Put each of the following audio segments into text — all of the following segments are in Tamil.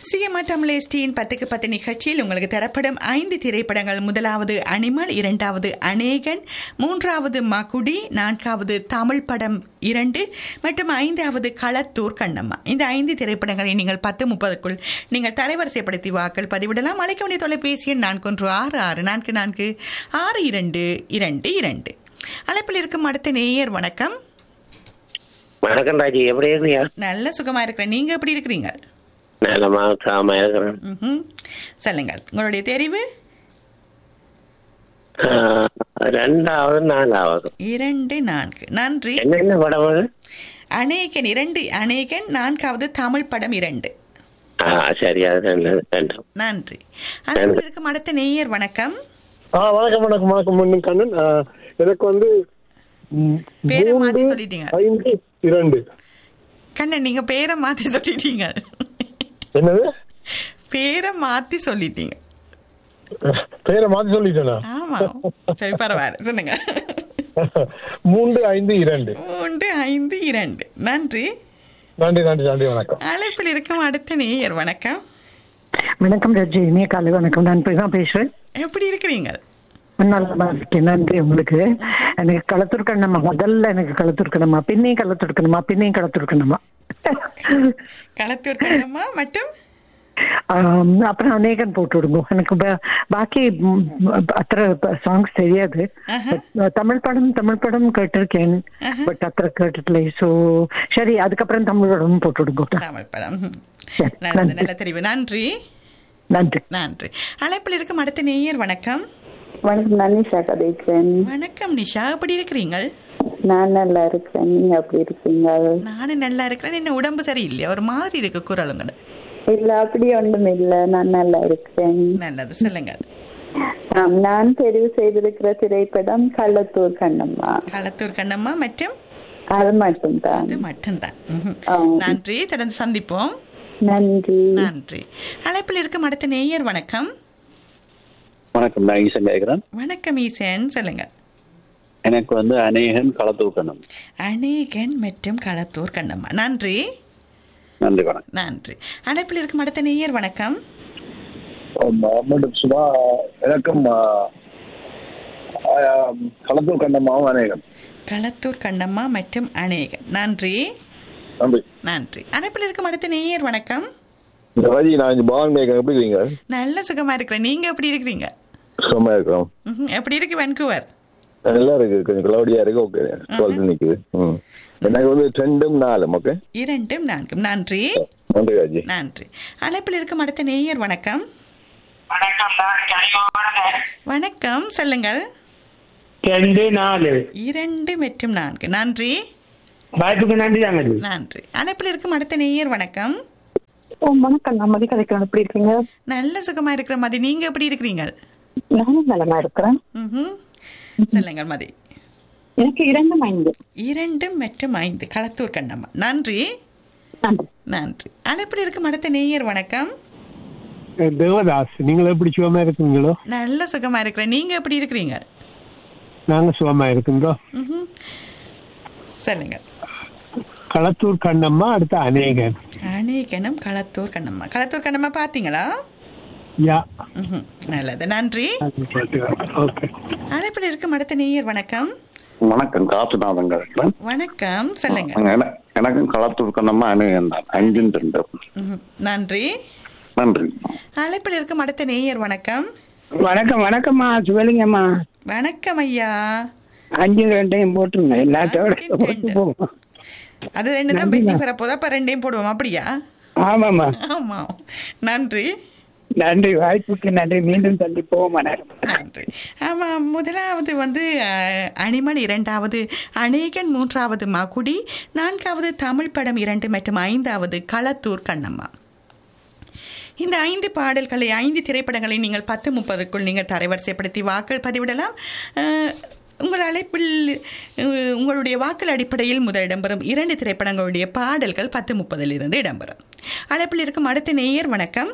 சிஎம்ஆ தமிழேஸ்டியின் பத்துக்கு பத்து நிகழ்ச்சியில் உங்களுக்கு தரப்படும் ஐந்து திரைப்படங்கள் முதலாவது அனிமல் இரண்டாவது அநேகன் மூன்றாவது மகுடி நான்காவது தமிழ் படம் இரண்டு மற்றும் ஐந்தாவது களத்தூர் கண்ணம்மா இந்த ஐந்து திரைப்படங்களை நீங்கள் பத்து முப்பதுக்குள் நீங்கள் தரைவரிசைப்படுத்தி வாக்கள் பதிவிடலாம் அழைக்க வேண்டிய தொலைபேசி எண் நான்கு ஒன்று ஆறு ஆறு நான்கு நான்கு ஆறு இரண்டு இரண்டு இரண்டு அழைப்பில் இருக்கும் அடுத்த நேயர் வணக்கம் வணக்கம் ராஜி எப்படி இருக்கீங்க நல்ல சுகமா இருக்கிறேன் நீங்க எப்படி இருக்கிறீங்க நல்லமா சாம இருக்கிறேன் ம்ஹும். சொல்லுங்கள் உங்களுடைய தெரிவு ஆஹ், ரெண்டாவது நாலாவது இரண்டு நான்கு நன்றி என்னென்ன படம் அது அநேகன் இரண்டு அநேகன் நான்காவது தமிழ் படம் இரண்டு ஆ சரி அது ரெண்டு ரெண்டும் நன்றி அழைப்பில் இருக்கும் அடுத்த நேயர் வணக்கம் ஆ வணக்கம் வணக்கம் வணக்கம் மண்ணும் கண்ணன் ஆ, எனக்கு வந்து ம், பேரை மாத்தி மூன்று, சொல்லிட்டீங்க. ஐந்து இரண்டு கண்ணன் நீங்க பேரை மாத்தி சொல்லிட்டீங்க என்னது பேரை மாத்தி சொல்லிட்டீங்க பேரை மாத்தி சொல்லிட்டேனா ஆமா சரி பரவாயில்ல சொல்லுங்க மூன்று ஐந்து இரண்டு மூன்று ஐந்து இரண்டு நன்றி நன்றி நன்றி நன்றி வணக்கம் அழைப்பில் இருக்கும் அடுத்த நேயர் வணக்கம் வணக்கம் ரஜி இனிய காலை வணக்கம் நான் போய் தான் பேசுறேன் எப்படி இருக்கிறீங்க நல்லா இருக்கேன் நன்றி உங்களுக்கு எனக்கு களத்தூர் கண்ணம்மா முதல்ல எனக்கு களத்தூர் கண்ணம்மா பின்னையும் களத்தூர் கண்ணம்மா பின்னையும் களத்தூர் கண்ணம்மா களத்தூர் கண்ணம்மா மற்றும் ஆம், அப்புறம் அநேகன் போட்டு விடுங்க எனக்கு பா- பாக்கி ம், அத்தனை சாங்ஸ் தெரியாது But, தமிழ் படம் தமிழ் படம் கேட்டிருக்கேன் பட் அத்தனை கேட்டதில்லை ஸோ சரி அதுக்கப்புறம் தமிழ் படம் போட்டு விடுங்க தமிழ் படம் சரி, நல்லது நன்றி. நல்ல தெரிவு நன்றி நன்றி நன்றி அழைப்பில் இருக்கும் அடுத்த நேயர் வணக்கம் வணக்கம் நான் நிஷா கதைக்கிறேன் வணக்கம் நிஷா எப்படி இருக்கிறீங்கள் நான் நல்லா இருக்கிறேன் நீங்க அப்படி இருக்கீங்க நானும் நல்லா இருக்கிறேன் என்ன உடம்பு சரியில்லையா ஒரு மாதிரி இருக்கு குரலுங்க இல்ல அப்படி ஒன்றும் இல்ல நான் நல்லா இருக்கிறேன் நல்லது சொல்லுங்க ஆம், நான் தெரிவு செய்திருக்கிற திரைப்படம் கள்ளத்தூர் கண்ணம்மா களத்தூர் கண்ணம்மா மற்றும் அது மட்டும்தான் அது மட்டும்தான் ம்ஹும். ஆம். நன்றி தொடர்ந்து சந்திப்போம் நன்றி நன்றி அழைப்பில் இருக்கும் அடுத்த நேயர் வணக்கம் வணக்கம் நான் ஈசன் கேட்கிறேன் வணக்கம் ஈசன் சொல்லுங்க எனக்கு வந்து அநேகன் களத்தூக்கணும் அநேகன் மற்றும் களத்தூர் கண்ணம்மா நன்றி நன்றி வணக்கம் நன்றி அழைப்பில் இருக்கும் அடுத்த நேயர் வணக்கம் மீண்டும் சும்மா எனக்கும் களத்தூர் கண்ணம்மாவும் அநேகம் களத்தூர் கண்ணம்மா மற்றும் அநேகன் நன்றி நன்றி நன்றி அழைப்பில் இருக்கும் அடுத்த நேயர் வணக்கம் ராஜி நான் இங்க பவான் கேட்க எப்படி இருக்கீங்க நல்ல சுகமா இருக்கிறேன் நீங்க எப்படி இருக்கிறீங்க சுகமா இருக்கிறோம் ம்ஹும். எப்படி இருக்கு வென்கூவர் நல்லா இருக்கு கொஞ்சம் கிளவுடியா இருக்கு ஓகே டுவெல்த் நிக்குது ம் எனக்கு வந்து ரெண்டும் நாலும் ஓகே இரண்டும் நான்கும் நன்றி நன்றி ராஜி நன்றி அழைப்பில் இருக்கும் அடுத்த நேயர் வணக்கம் வணக்கம் சொல்லுங்கள் ரெண்டு நாலு இரண்டு மற்றும் நான்கு நன்றி வாய்ப்புக்கு நன்றி தாங்க நன்றி அழைப்பில் இருக்கும் அடுத்த நேயர் வணக்கம் ஓ வணக்கம் நான் மதி கதைக்கிறேன் எப்படி இருக்கீங்க நல்ல சுகமா இருக்கிற மாதிரி நீங்க எப்படி இருக்கிறீங்க நானும் நலமா இருக்கிறேன் ம்ஹும். சொல்லுங்கள் மதி எனக்கு இரண்டு ஐந்து இரண்டு மற்றும் ஐந்து களத்தூர் கண்ணம்மா நன்றி நன்றி நன்றி அழைப்பில் இருக்கும் அடுத்த நேயர் வணக்கம் தேவதாஸ் நீங்கள் எப்படி சுகமா இருக்கீங்களோ நல்ல சுகமா இருக்கிறேன் நீங்க எப்படி இருக்கிறீங்க நாங்க சுகமா இருக்குங்களோ ம்ஹும். சொல்லுங்க களத்தூர் கண்ணம்மா அடுத்த அநேகன் அநேகனம் களத்தூர் கண்ணம்மா களத்தூர் கண்ணம்மா பாத்தீங்களா யா ம்ஹும். நல்லது நன்றி ஓகே அழைப்பில் இருக்கும் அடுத்த நேயர் வணக்கம் வணக்கம் காசுநாதன் கேட்கிறேன் வணக்கம் சொல்லுங்க என- எனக்கும் களத்தூக்கணுமா அநேகன் தான் அஞ்சுன்னு ரெண்டு ம்ஹும். நன்றி நன்றி அழைப்பில் இருக்கும் அடுத்த நேயர் வணக்கம் வணக்கம் வணக்கம்மா சிவலிங்கம்மா வணக்கம் ஐயா அஞ்சு ரெண்டையும் போட்டுருங்க எல்லாத்தோட அஞ்சு ரெண்டு. போவோம் அது ரெண்டு தான் பெட்டி பெற போதா அப்ப ரெண்டையும் போடுவோம் அப்படியா ஆமாம்மா ஆமா நன்றி நன்றி வாய்ப்புக்கு நன்றி மீண்டும் சந்திப்போம் வணக்கம் நன்றி ஆமா முதலாவது வந்து அஹ், அனிமல் இரண்டாவது அநேகன் மூன்றாவது மகுடி நான்காவது தமிழ் படம் இரண்டு மற்றும் ஐந்தாவது களத்தூர் கண்ணம்மா இந்த ஐந்து பாடல்களை ஐந்து திரைப்படங்களை நீங்கள் பத்து முப்பதுக்குள் நீங்கள் தரைவரிசைப்படுத்தி வாக்கள் பதிவிடலாம் அஹ், உங்கள் அழைப்பில் அஹ், உங்களுடைய வாக்கள் அடிப்படையில் முதல் இடம்பெறும் இரண்டு திரைப்படங்களுடைய பாடல்கள் பத்து முப்பதில் இருந்து இடம்பெறும் அழைப்பில் இருக்கும் அடுத்த நேயர் வணக்கம்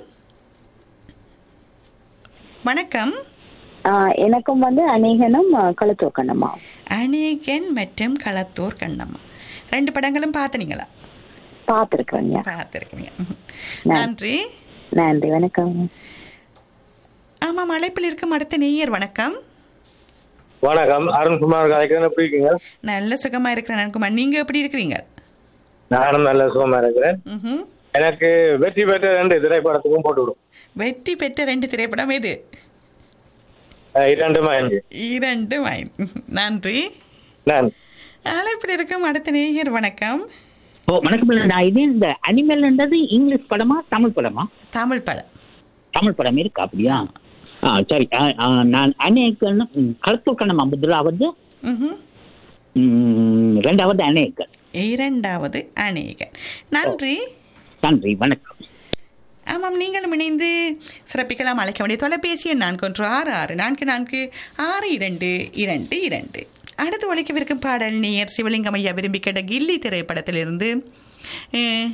வணக்கம் ஆஹ் எனக்கும் வந்து அநேகனும் கழுத்தூர் கண்ணம்மா அநேகன் மற்றும் களத்தூர் கண்ணம்மா ரெண்டு படங்களும் பார்த்தனீங்களா பார்த்துருக்குறேங்க பார்த்துருக்கீங்க நன்றி நன்றி வணக்கம் ஆமாம் அழைப்பில் இருக்கும் அடுத்த நேயர் வணக்கம் வணக்கம் அருண்குமார் கதைக்கிறேன் எப்படி இருக்கீங்க நல்ல சுகமா இருக்கிறேன் அனுகுமார் நீங்க எப்படி இருக்கிறீங்க நானும் நல்ல சுகமா இருக்கிறேன் ம்ஹும். எனக்கு வெற்றி பெற்ற ரெண்டு திரைப்படத்துக்கும் போட்டு விடும் வெற்றி பெற்ற ரெண்டு திரைப்படம் எது அஹ் இரண்டுமா எனக்கு இரண்டு மைன் நன்றி நான் அழைப்பில் இருக்கும் அடுத்த நேயர் வணக்கம் ஓ வணக்கம் இல்ல, நான் இது இந்த அனிமல்ன்றது இங்கிலீஷ் படமா தமிழ் படமா தமிழ் படம் தமிழ் படம் இருக்கு அப்படியா ஆ சரி ஆ, ஆ, நான் அநேகன் களத்தூர் கண்ணம்மா முதலாவது ம்ஹும். ம், ரெண்டாவது அநேகன் இரண்டாவது அநேகன் நன்றி நன்றி வணக்கம் ஆமாம் நீங்களும் இணைந்து சிறப்பிக்கலாம் அழைக்க வேண்டிய தொலைபேசி எண் நான்கு ஒன்று ஆறு ஆறு நான்கு நான்கு ஆறு இரண்டு இரண்டு இரண்டு அடுத்து ஒழிக்கவிருக்கும் பாடல் நேயர் சிவலிங்கம் ஐயா விரும்பி கேட்ட கில்லி திரைப்படத்திலிருந்து அஹ்,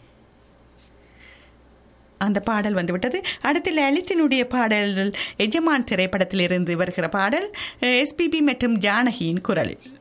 அந்த பாடல் வந்துவிட்டது அடுத்து லலித்தினுடைய பாடல் எஜமான் திரைப்படத்திலிருந்து வருகிற பாடல் எஸ்பிபி மற்றும் ஜானகியின் குரலில்